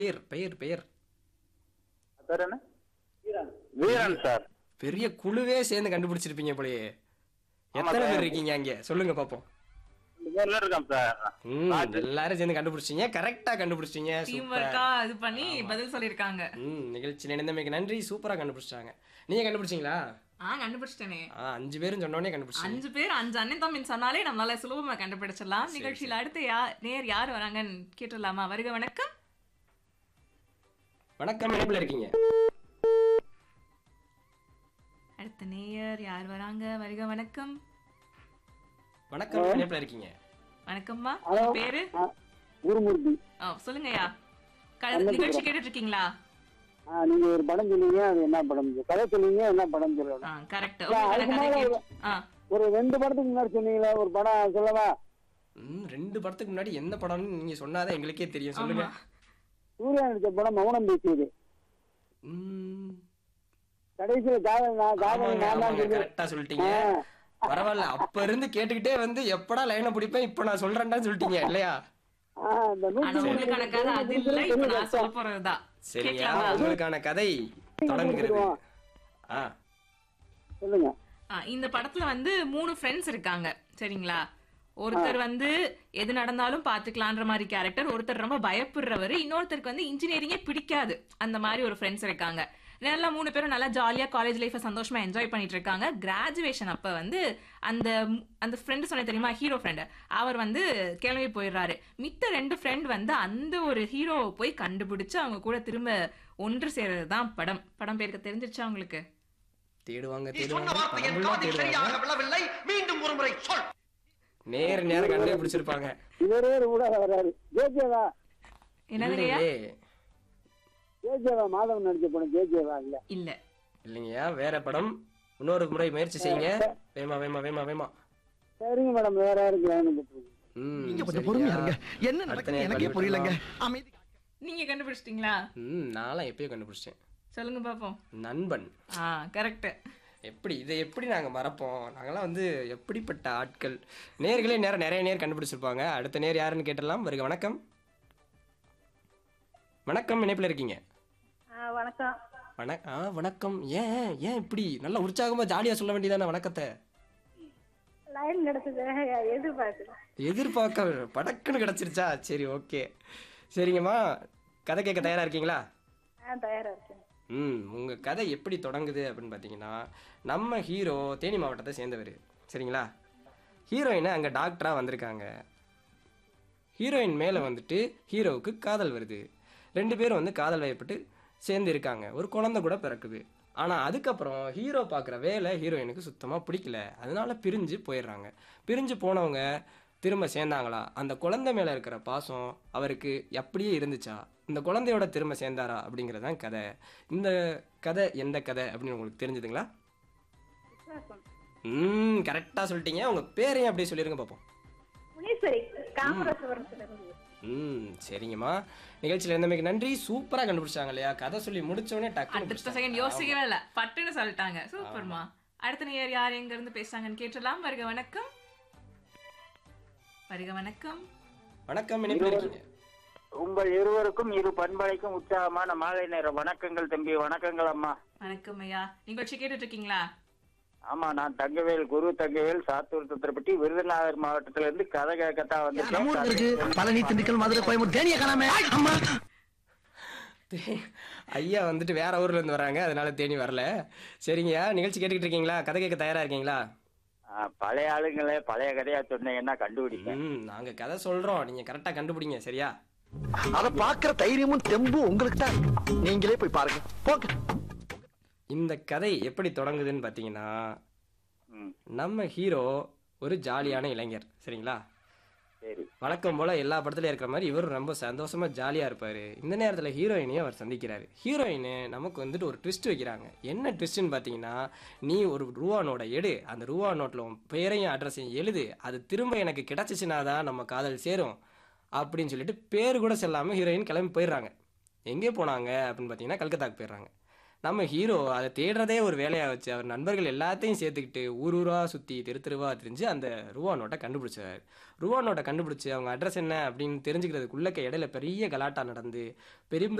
பெயர் பெயர் பெயர் பேர் என்ன வீரன் சார் பெரிய குழுவே சேர்ந்து கண்டுபிடிச்சிருப்பீங்க போலயே எத்தனை சார். பேர் இருக்கீங்க அங்க சொல்லுங்க பாப்போம் ரெண்டு பேர்ல இருக்கோம் சார் ம் எல்லாரும் சேர்ந்து கண்டுபிடிச்சிட்டீங்க கரெக்டா கண்டுபிடிச்சிட்டீங்க டீம் சூப்பர் ஒர்க்கா இது பண்ணி பதில் சொல்லிருக்காங்க ம் நிகழ்ச்சி நினைந்தமைக்கு நன்றி சூப்பரா கண்டுபிடிச்சிட்டாங்க நீங்க கண்டுபிடிச்சீங்களா ஆ கண்டுபிடிச்சிட்டேனே ஆ அஞ்சு பேரும் சொன்னோடனே கண்டுபிடிச்சிங்க அஞ்சு பேர் அஞ்சு அண்ணன் தம்பின்னு சொன்னாலே நம்மளால சுலபமா கண்டுபிடிச்சிடலாம் நிகழ்ச்சியில அடுத்து யா நேர் யார் வராங்கன்னு கேட்டுடலாமா வருக வணக்கம் வணக்கம் இணைப்புல இருக்கீங்க அடுத்த நேயர் யார் வராங்க வருக வணக்கம் வணக்கம் இணைப்புல இருக்கீங்க வணக்கம்மா ஹலோ. உங்க பேரு ஆ, குருமூர்த்தி ஆ சொல்லுங்கய்யா க- நிகழ்ச்சி கேட்டுட்டு இருக்கீங்களா ஆ, நீங்க ஒரு படம் சொன்னீங்க அது என்ன படம் கதை சொன்னீங்க என்ன படம் சொல்லணும் ஆ கரெக்ட் இல்ல, அதுக்கு கதை மேல கேட்டு ஒரு- ஆ ஒரு ரெண்டு படத்துக்கு முன்னாடி சொன்னீங்களே ஒரு படம் சொல்லவா ம் ரெண்டு படத்துக்கு முன்னாடி என்ன படம்னு நீங்க சொன்னாதான் எங்களுக்கே தெரியும் சொல்லுங்க ஆமா சூர்யா நடிச்ச படம் மௌனம் பேசியது ம் கடைசியில காதல் நான் காதல் ஆமாங்க நான் தான் ஆமாங்க சொல்லி கரெக்டா சொல்லிட்டீங்க பரவாயில்ல அப்ப இருந்து கேட்டுக்கிட்டே வந்து எப்படா லைனை பிடிப்பேன் இப்ப நான் சொல்றேன்டான்னு சொல்லிட்டீங்க இல்லையா ஆ, இந்த நூத்தி ஆனா உங்களுக்கான கதை அது இல்ல இப்ப நான் சொல்ல போறதுதான் சரிங்க கேட்கலாமா உங்களுக்கான கதை தொடங்குகிறது ஆ சொல்லுங்க ஆ, இந்த படத்துல வந்து மூணு ஃப்ரெண்ட்ஸ் இருக்காங்க சரிங்களா ஒருத்தர் வந்து எது நடந்தாலும் பாத்துக்கலான்ற மாதிரி கேரக்டர் ஒருத்தர் ரொம்ப பயப்படுறவர் இன்னொருத்தருக்கு வந்து இன்ஜினியரிங்கே பிடிக்காது அந்த மாதிரி ஒரு ஃப்ரெண்ட்ஸ் இருக்காங்க நல்லா மூணு பேரும் நல்லா ஜாலியா காலேஜ் லைஃபை சந்தோஷமா என்ஜாய் பண்ணிட்டு இருக்காங்க கிராஜுவேஷன் அப்ப வந்து அந்த மு- அந்த ஃப்ரெண்டு சொன்ன தெரியுமா ஹீரோ ஃப்ரெண்டு அவர் வந்து கிளம்பி போயிடுறாரு மித்த ரெண்டு ஃப்ரெண்ட் வந்து அந்த ஒரு ஹீரோவை போய் கண்டுபிடிச்சு அவங்க கூட திரும்ப ஒன்று சேர்றது தான் படம் படம் பேருக்கு தெரிஞ்சிருச்சா உங்களுக்கு தேடுவாங்க நீ சொன்ன தேடுவாங்க வார்த்தை என் படமெல்லாம் காதில் சரியாக தேடுவாங்க விழவில்லை மீண்டும் ஒரு முறை சொல் நேர நேரம் கண்டே பிடிச்சிருப்பாங்க இவரே கூட வராரு ஜேஜேவா என்னதுங்கய்யா இல்லையே ஜேஜேவா மாதவன் நடிச்ச படம் ஜேஜேவா இல்ல இல்ல இல்லைங்கய்யா வேற படம் இன்னொரு முறை முயற்சி செய்யுங்க வேமா வேமா வேமா வேமா சரிங்க மேடம் வேற யாருக்கு லைன் போட்டுருங்க ம் நீங்க கொஞ்சம் சரியா? பொறுமையா இருங்க என்ன அடுத்த நடக்குது நேரம் எனக்கே புரியலங்க கண்டுபிடிக்கலாம். அமைதி நீங்க கண்டுபிடிச்சிட்டீங்களா ம் நான்லாம் எப்பயோ கண்டுபிடிச்சிட்டேன் சொல்லுங்க பாப்போம் நண்பன் ஆ கரெக்ட் எப்படி இதை எப்படி நாங்கள் மறப்போம் நாங்கெல்லாம் வந்து எப்படிப்பட்ட ஆட்கள் நேர்களே நேரம் நிறைய நேர் கண்டுபிடிச்சிருப்பாங்க அடுத்த நேர் யாருன்னு கேட்டலாம் வருக வணக்கம் வணக்கம் இணைப்பில் இருக்கீங்க வணக்கம் வண ஆ வணக்கம் ஏன் ஏன் இப்படி நல்லா உற்சாகமாக ஜாலியாக சொல்ல வேண்டியதானே வணக்கத்தை லைன் கிடைச்சது எதிர்பார்க்குறேன் எதிர்பார்க்க படக்குன்னு கிடச்சிருச்சா சரி ஓகே சரிங்கம்மா கதை கேட்க தயாராக இருக்கீங்களா ஆ தயாரா இருக்கேன் ம் உங்கள் கதை எப்படி தொடங்குது அப்படின்னு பார்த்தீங்கன்னா நம்ம ஹீரோ தேனி மாவட்டத்தை சேர்ந்தவர் சரிங்களா ஹீரோயினை அங்கே டாக்டராக வந்திருக்காங்க ஹீரோயின் மேலே வந்துட்டு ஹீரோவுக்கு காதல் வருது ரெண்டு பேரும் வந்து காதல் வயப்பட்டு சேர்ந்து இருக்காங்க ஒரு குழந்தை கூட பிறக்குது ஆனால் அதுக்கப்புறம் ஹீரோ பார்க்குற வேலை ஹீரோயினுக்கு சுத்தமாக பிடிக்கல அதனால பிரிஞ்சு போயிடுறாங்க பிரிஞ்சு போனவங்க திரும்ப சேர்ந்தாங்களா அந்த குழந்தை மேலே இருக்கிற பாசம் அவருக்கு அப்படியே இருந்துச்சா இந்த குழந்தையோட திரும்ப சேர்ந்தாரா அப்படிங்கிறது தான் கதை இந்த கதை எந்த கதை அப்படின்னு உங்களுக்கு தெரிஞ்சுதுங்களா விசுவாசம் ம் கரெக்டாக சொல்லிட்டீங்க உங்கள் பேரையும் அப்படியே சொல்லிருங்க பார்ப்போம் முனீஸ்வரி காமராஜபுரம் இருந்து ம் சரிங்கம்மா நிகழ்ச்சியில் இருந்தமைக்கு நன்றி சூப்பராக கண்டுபிடிச்சாங்க இல்லையா கதை சொல்லி முடிச்சோடனே அடுத்த டக்குனு செகண்ட் யோசிக்கவே இல்ல பட்டுன்னு சொல்லிட்டாங்க சூப்பர்மா அடுத்த நேர் யார் எங்க இருந்து பேசுறாங்கன்னு கேட்டலாம் வருக வணக்கம் வருக வணக்கம் வணக்கம் இணைப்பில் இருக்கீங்க உங்கள் இருவருக்கும் இரு பண்பலைக்கும் உற்சாகமான மாலை நேர வணக்கங்கள் தம்பி வணக்கங்கள் அம்மா வணக்கம் ஐயா நிகழ்ச்சி கேட்டுட்டு இருக்கீங்களா ஆமா நான் தங்கவேல் குரு தங்கவேல் சாத்தூர் தத்திரப்பட்டி விருதுநகர் மாவட்டத்துல இருந்து கதை கேட்கத்தான் நம்ம ஊருக்கு இருக்கு வந்திருக்கேன் பழனி திண்டுக்கல் மதுரை கோயம்புத்தூர் தேனிய காணாம அம்மா ஐயா வந்துட்டு வேற ஊர்ல இருந்து வராங்க அதனால தேனி வரல சரிங்கய்யா நிகழ்ச்சி கேட்டுக்கிட்டு இருக்கீங்களா கதை கேட்க தயாரா இருக்கீங்களா ஆ, பழைய ஆளுங்களே பழைய கதையா சொன்னீங்கன்னா கண்டுபிடிப்பேன் ம் நாங்க கதை சொல்றோம் நீங்க கரெக்டா கண்டுபிடிங்க சரியா அத பாக்குற தைரியமும் தெம்பும் உங்களுக்கு தான் நீங்களே போய் பாருங்க போங்க இந்த கதை எப்படி தொடங்குதுன்னு பார்த்தீங்கன்னா ம், நம்ம ஹீரோ ஒரு ஜாலியான இளைஞர் சரிங்களா சரி வழக்கம் போல எல்லா படத்துலயும் இருக்கிற மாதிரி இவரும் ரொம்ப சந்தோஷமா ஜாலியா இருப்பாரு இந்த நேரத்துல ஹீரோயினையும் அவர் சந்திக்கிறாரு ஹீரோயின் நமக்கு வந்துட்டு ஒரு ட்விஸ்ட் வைக்கிறாங்க என்ன ட்விஸ்ட்னு பார்த்தீங்கன்னா நீ ஒரு ரூபா நோட்டை எடு அந்த ரூபா நோட்டில் உன் பேரையும் அட்ரஸையும் எழுது அது திரும்ப எனக்கு கிடைச்சிச்சுனா தான் நம்ம காதல் சேரும் அப்படின்னு சொல்லிட்டு பேர் கூட செல்லாம ஹீரோயின் கிளம்பி போயிடுறாங்க எங்கே போனாங்க அப்படின்னு பார்த்தீங்கன்னா கல்கத்தாக்கு போயிடுறாங்க நம்ம ஹீரோ அதை தேடுறதே ஒரு வேலையா வச்சு அவர் நண்பர்கள் எல்லாத்தையும் சேர்த்துக்கிட்டு ஊர் ஊரா சுற்றி தெரு தெருவா தெரிஞ்சு அந்த ரூபா நோட்டை கண்டுபிடிச்சார் ரூபா நோட்டை கண்டுபிடிச்சு அவங்க அட்ரஸ் என்ன அப்படின்னு தெரிஞ்சுக்கிறதுக்குள்ளக்க இடையில பெரிய கலாட்டா நடந்து பெரும்